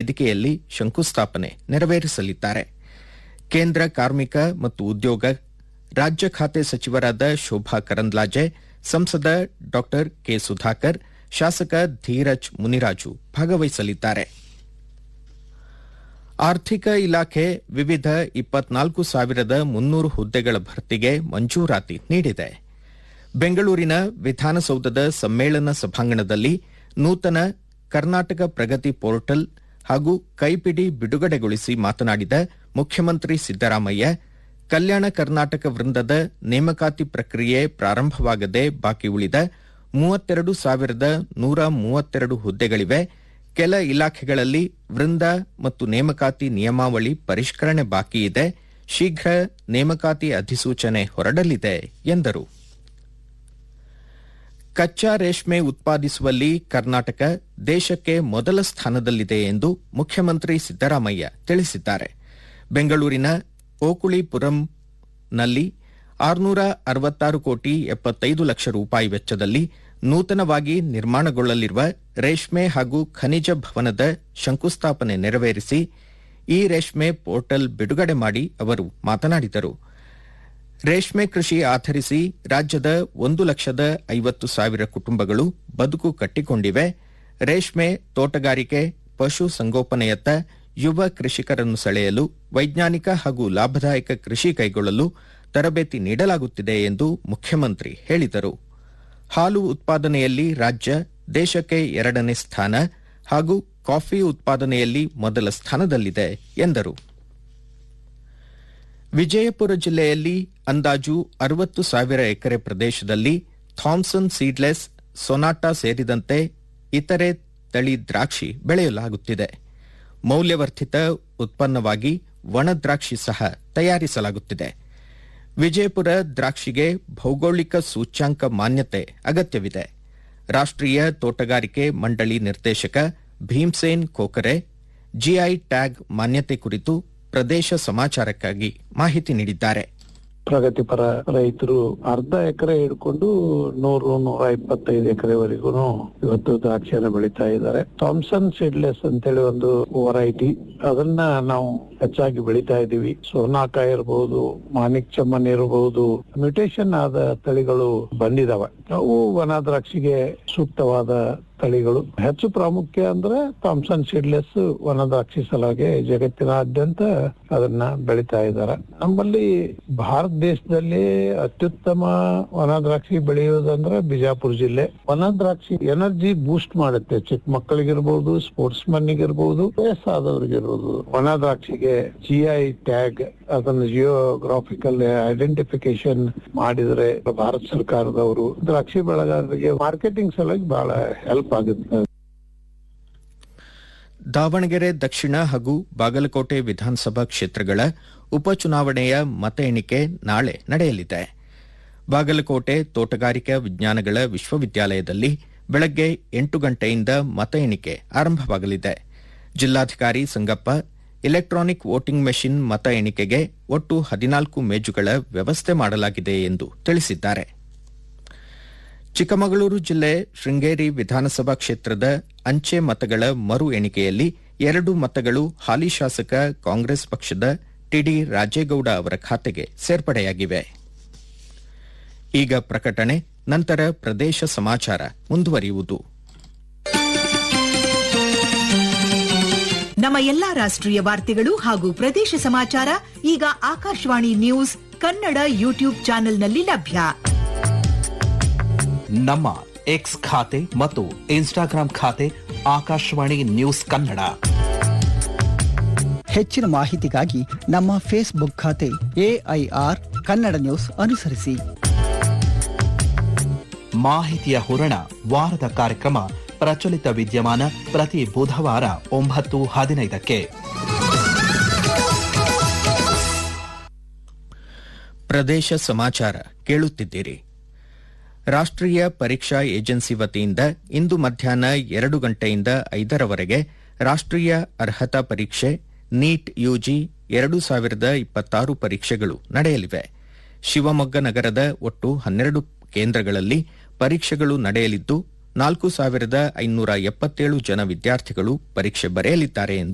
ವೇದಿಕೆಯಲ್ಲಿ ಶಂಕುಸ್ಥಾಪನೆ ನೆರವೇರಿಸಲಿದ್ದಾರೆ ಕೇಂದ್ರ ಕಾರ್ಮಿಕ ಮತ್ತು ಉದ್ಯೋಗ ರಾಜ್ಯ ಖಾತೆ ಸಚಿವರಾದ ಶೋಭಾ ಕರಂದ್ಲಾಜೆ ಸಂಸದ ಡಾ ಕೆ ಸುಧಾಕರ್ ಶಾಸಕ ಧೀರಜ್ ಮುನಿರಾಜು ಭಾಗವಹಿಸಲಿದ್ದಾರೆ ಆರ್ಥಿಕ ಇಲಾಖೆ ವಿವಿಧ ಇಪ್ಪತ್ನಾಲ್ಕು ಸಾವಿರದ ಮುನ್ನೂರು ಹುದ್ದೆಗಳ ಭರ್ತಿಗೆ ಮಂಜೂರಾತಿ ನೀಡಿದೆ ಬೆಂಗಳೂರಿನ ವಿಧಾನಸೌಧದ ಸಮ್ಮೇಳನ ಸಭಾಂಗಣದಲ್ಲಿ ನೂತನ ಕರ್ನಾಟಕ ಪ್ರಗತಿ ಪೋರ್ಟಲ್ ಹಾಗೂ ಕೈಪಿಡಿ ಬಿಡುಗಡೆಗೊಳಿಸಿ ಮಾತನಾಡಿದ ಮುಖ್ಯಮಂತ್ರಿ ಸಿದ್ದರಾಮಯ್ಯ ಕಲ್ಯಾಣ ಕರ್ನಾಟಕ ವೃಂದದ ನೇಮಕಾತಿ ಪ್ರಕ್ರಿಯೆ ಪ್ರಾರಂಭವಾಗದೆ ಬಾಕಿ ಉಳಿದ ಮೂವತ್ತೆರಡು ಸಾವಿರದ ನೂರ ಮೂವತ್ತೆರಡು ಹುದ್ದೆಗಳಿವೆ ಕೆಲ ಇಲಾಖೆಗಳಲ್ಲಿ ವೃಂದ ಮತ್ತು ನೇಮಕಾತಿ ನಿಯಮಾವಳಿ ಪರಿಷ್ಕರಣೆ ಬಾಕಿ ಇದೆ ಶೀಘ್ರ ನೇಮಕಾತಿ ಅಧಿಸೂಚನೆ ಹೊರಡಲಿದೆ ಎಂದರು ಕಚ್ಚಾ ರೇಷ್ಮೆ ಉತ್ಪಾದಿಸುವಲ್ಲಿ ಕರ್ನಾಟಕ ದೇಶಕ್ಕೆ ಮೊದಲ ಸ್ಥಾನದಲ್ಲಿದೆ ಎಂದು ಮುಖ್ಯಮಂತ್ರಿ ಸಿದ್ದರಾಮಯ್ಯ ತಿಳಿಸಿದ್ದಾರೆ ಬೆಂಗಳೂರಿನ ಓಕುಳಿಪುರಂನಲ್ಲಿ ಆರುನೂರ ಅರವತ್ತಾರು ಕೋಟಿ ಎಪ್ಪತ್ತೈದು ಲಕ್ಷ ರೂಪಾಯಿ ವೆಚ್ಚದಲ್ಲಿ ನೂತನವಾಗಿ ನಿರ್ಮಾಣಗೊಳ್ಳಲಿರುವ ರೇಷ್ಮೆ ಹಾಗೂ ಖನಿಜ ಭವನದ ಶಂಕುಸ್ಥಾಪನೆ ನೆರವೇರಿಸಿ ಈ ರೇಷ್ಮೆ ಪೋರ್ಟಲ್ ಬಿಡುಗಡೆ ಮಾಡಿ ಅವರು ಮಾತನಾಡಿದರು ರೇಷ್ಮೆ ಕೃಷಿ ಆಧರಿಸಿ ರಾಜ್ಯದ ಒಂದು ಲಕ್ಷದ ಐವತ್ತು ಸಾವಿರ ಕುಟುಂಬಗಳು ಬದುಕು ಕಟ್ಟಿಕೊಂಡಿವೆ ರೇಷ್ಮೆ ತೋಟಗಾರಿಕೆ ಪಶು ಸಂಗೋಪನೆಯತ್ತ ಯುವ ಕೃಷಿಕರನ್ನು ಸೆಳೆಯಲು ವೈಜ್ಞಾನಿಕ ಹಾಗೂ ಲಾಭದಾಯಕ ಕೃಷಿ ಕೈಗೊಳ್ಳಲು ತರಬೇತಿ ನೀಡಲಾಗುತ್ತಿದೆ ಎಂದು ಮುಖ್ಯಮಂತ್ರಿ ಹೇಳಿದರು ಹಾಲು ಉತ್ಪಾದನೆಯಲ್ಲಿ ರಾಜ್ಯ ದೇಶಕ್ಕೆ ಎರಡನೇ ಸ್ಥಾನ ಹಾಗೂ ಕಾಫಿ ಉತ್ಪಾದನೆಯಲ್ಲಿ ಮೊದಲ ಸ್ಥಾನದಲ್ಲಿದೆ ಎಂದರು ವಿಜಯಪುರ ಜಿಲ್ಲೆಯಲ್ಲಿ ಅಂದಾಜು ಅರವತ್ತು ಸಾವಿರ ಎಕರೆ ಪ್ರದೇಶದಲ್ಲಿ ಥಾಮ್ಸನ್ ಸೀಡ್ಲೆಸ್ ಸೊನಾಟಾ ಸೇರಿದಂತೆ ಇತರೆ ತಳಿ ದ್ರಾಕ್ಷಿ ಬೆಳೆಯಲಾಗುತ್ತಿದೆ ಮೌಲ್ಯವರ್ಧಿತ ಉತ್ಪನ್ನವಾಗಿ ಒಣ ದ್ರಾಕ್ಷಿ ಸಹ ತಯಾರಿಸಲಾಗುತ್ತಿದೆ ವಿಜಯಪುರ ದ್ರಾಕ್ಷಿಗೆ ಭೌಗೋಳಿಕ ಸೂಚ್ಯಾಂಕ ಮಾನ್ಯತೆ ಅಗತ್ಯವಿದೆ ರಾಷ್ಟ್ರೀಯ ತೋಟಗಾರಿಕೆ ಮಂಡಳಿ ನಿರ್ದೇಶಕ ಭೀಮ್ಸೇನ್ ಖೋಕರೆ ಜಿಐ ಟ್ಯಾಗ್ ಮಾನ್ಯತೆ ಕುರಿತು ಪ್ರದೇಶ ಸಮಾಚಾರಕ್ಕಾಗಿ ಮಾಹಿತಿ ನೀಡಿದ್ದಾರೆ ಪ್ರಗತಿಪರ ರೈತರು ಅರ್ಧ ಎಕರೆ ಹಿಡ್ಕೊಂಡು ನೂರು ನೂರ ಇಪ್ಪತ್ತೈದು ಎಕರೆವರೆಗೂ ಇವತ್ತು ದ್ರಾಕ್ಷಿಯನ್ನು ಬೆಳೀತಾ ಇದ್ದಾರೆ ಥಾಮ್ಸನ್ ಸೀಡ್ಲೆಸ್ ಅಂತೇಳಿ ಒಂದು ವೆರೈಟಿ ಅದನ್ನ ನಾವು ಹೆಚ್ಚಾಗಿ ಬೆಳೀತಾ ಇದೀವಿ ಸೋನಾಕ ಇರಬಹುದು ಮಾಣಿಕ್ ಚಮ್ಮನ್ ಇರಬಹುದು ಮ್ಯೂಟೇಶನ್ ಆದ ತಳಿಗಳು ಬಂದಿದಾವೆ ಅವು ವನ ದ್ರಾಕ್ಷಿಗೆ ಸೂಕ್ತವಾದ ತಳಿಗಳು ಹೆಚ್ಚು ಪ್ರಾಮುಖ್ಯ ಅಂದ್ರೆ ಥಾಮ್ಸನ್ ಸೀಡ್ಲೆಸ್ ವನ ದ್ರಾಕ್ಷಿ ಸಲಾಗಿ ಜಗತ್ತಿನಾದ್ಯಂತ ಅದನ್ನ ಬೆಳೀತಾ ಇದ್ದಾರೆ ನಮ್ಮಲ್ಲಿ ಭಾರತ ದೇಶದಲ್ಲಿ ಅತ್ಯುತ್ತಮ ವನ ದ್ರಾಕ್ಷಿ ಬೆಳೆಯೋದಂದ್ರೆ ಬಿಜಾಪುರ ಜಿಲ್ಲೆ ವನ ದ್ರಾಕ್ಷಿ ಎನರ್ಜಿ ಬೂಸ್ಟ್ ಮಾಡುತ್ತೆ ಚಿಕ್ಕ ಮಕ್ಕಳಿಗಿರ್ಬೋದು ಸ್ಪೋರ್ಟ್ಸ್ ಮನ್ನಿಗಿರ್ಬೋದು ವಯಸ್ಸಾದವ್ರಿಗಿರ್ಬೋದು ವನ ದ್ರಾಕ್ಷಿಗೆ ಜಿಐ ಟ್ಯಾಗ್ ಅದನ್ನು ಜಿಯೋಗ್ರಾಫಿಕಲ್ ಐಡೆಂಟಿಫಿಕೇಶನ್ ಮಾಡಿದ್ರೆ ಭಾರತ ಸರ್ಕಾರದವರು ದ್ರಾಕ್ಷಿ ಬೆಳೆಗಾರರಿಗೆ ಮಾರ್ಕೆಟಿಂಗ್ ಸಲುವಾಗಿ ಬಹಳ ಹೆಲ್ಪ್ ಆಗುತ್ತೆ ದಾವಣಗೆರೆ ದಕ್ಷಿಣ ಹಾಗೂ ಬಾಗಲಕೋಟೆ ವಿಧಾನಸಭಾ ಕ್ಷೇತ್ರಗಳ ಉಪಚುನಾವಣೆಯ ಮತ ಎಣಿಕೆ ನಾಳೆ ನಡೆಯಲಿದೆ ಬಾಗಲಕೋಟೆ ತೋಟಗಾರಿಕಾ ವಿಜ್ಞಾನಗಳ ವಿಶ್ವವಿದ್ಯಾಲಯದಲ್ಲಿ ಬೆಳಗ್ಗೆ ಎಂಟು ಗಂಟೆಯಿಂದ ಮತ ಎಣಿಕೆ ಆರಂಭವಾಗಲಿದೆ ಜಿಲ್ಲಾಧಿಕಾರಿ ಸಂಗಪ್ಪ ಇಲೆಕ್ಟ್ರಾನಿಕ್ ವೋಟಿಂಗ್ ಮೆಷಿನ್ ಮತ ಎಣಿಕೆಗೆ ಒಟ್ಟು ಹದಿನಾಲ್ಕು ಮೇಜುಗಳ ವ್ಯವಸ್ಥೆ ಮಾಡಲಾಗಿದೆ ಎಂದು ತಿಳಿಸಿದ್ದಾರೆ ಚಿಕ್ಕಮಗಳೂರು ಜಿಲ್ಲೆ ಶೃಂಗೇರಿ ವಿಧಾನಸಭಾ ಕ್ಷೇತ್ರದ ಅಂಚೆ ಮತಗಳ ಮರು ಎಣಿಕೆಯಲ್ಲಿ ಎರಡು ಮತಗಳು ಹಾಲಿ ಶಾಸಕ ಕಾಂಗ್ರೆಸ್ ಪಕ್ಷದ ಟಿಡಿ ರಾಜೇಗೌಡ ಅವರ ಖಾತೆಗೆ ಸೇರ್ಪಡೆಯಾಗಿವೆ ಈಗ ಪ್ರಕಟಣೆ ನಂತರ ಪ್ರದೇಶ ಸಮಾಚಾರ ಮುಂದುವರಿಯುವುದು ನಮ್ಮ ಎಲ್ಲಾ ರಾಷ್ಟ್ರೀಯ ವಾರ್ತೆಗಳು ಹಾಗೂ ಪ್ರದೇಶ ಸಮಾಚಾರ ಈಗ ಆಕಾಶವಾಣಿ ನ್ಯೂಸ್ ಕನ್ನಡ ಯೂಟ್ಯೂಬ್ ಚಾನೆಲ್ನಲ್ಲಿ ಲಭ್ಯ ನಮ್ಮ ಎಕ್ಸ್ ಖಾತೆ ಮತ್ತು ಇನ್ಸ್ಟಾಗ್ರಾಂ ಖಾತೆ ಆಕಾಶವಾಣಿ ನ್ಯೂಸ್ ಕನ್ನಡ ಹೆಚ್ಚಿನ ಮಾಹಿತಿಗಾಗಿ ನಮ್ಮ ಫೇಸ್ಬುಕ್ ಖಾತೆ ಎಐಆರ್ ಕನ್ನಡ ನ್ಯೂಸ್ ಅನುಸರಿಸಿ ಮಾಹಿತಿಯ ಹೂರಣ ವಾರದ ಕಾರ್ಯಕ್ರಮ ಪ್ರಚಲಿತ ವಿದ್ಯಮಾನ ಪ್ರತಿ ಬುಧವಾರ ಒಂಬತ್ತು ಹದಿನೈದಕ್ಕೆ ಪ್ರದೇಶ ಸಮಾಚಾರ ಕೇಳುತ್ತಿದ್ದೀರಿ ರಾಷ್ಟ್ರೀಯ ಪರೀಕ್ಷಾ ಏಜೆನ್ಸಿ ವತಿಯಿಂದ ಇಂದು ಮಧ್ಯಾಹ್ನ ಎರಡು ಗಂಟೆಯಿಂದ ಐದರವರೆಗೆ ರಾಷ್ಟ್ರೀಯ ಅರ್ಹತಾ ಪರೀಕ್ಷೆ ನೀಟ್ ಯುಜಿ ಎರಡು ಸಾವಿರದ ಇಪ್ಪತ್ತಾರು ಪರೀಕ್ಷೆಗಳು ನಡೆಯಲಿವೆ ಶಿವಮೊಗ್ಗ ನಗರದ ಒಟ್ಟು ಹನ್ನೆರಡು ಕೇಂದ್ರಗಳಲ್ಲಿ ಪರೀಕ್ಷೆಗಳು ನಡೆಯಲಿದ್ದು ನಾಲ್ಕು ಸಾವಿರದ ಐನೂರ ಎಪ್ಪತ್ತೇಳು ಜನ ವಿದ್ಯಾರ್ಥಿಗಳು ಪರೀಕ್ಷೆ ಬರೆಯಲಿದ್ದಾರೆ ಎಂದು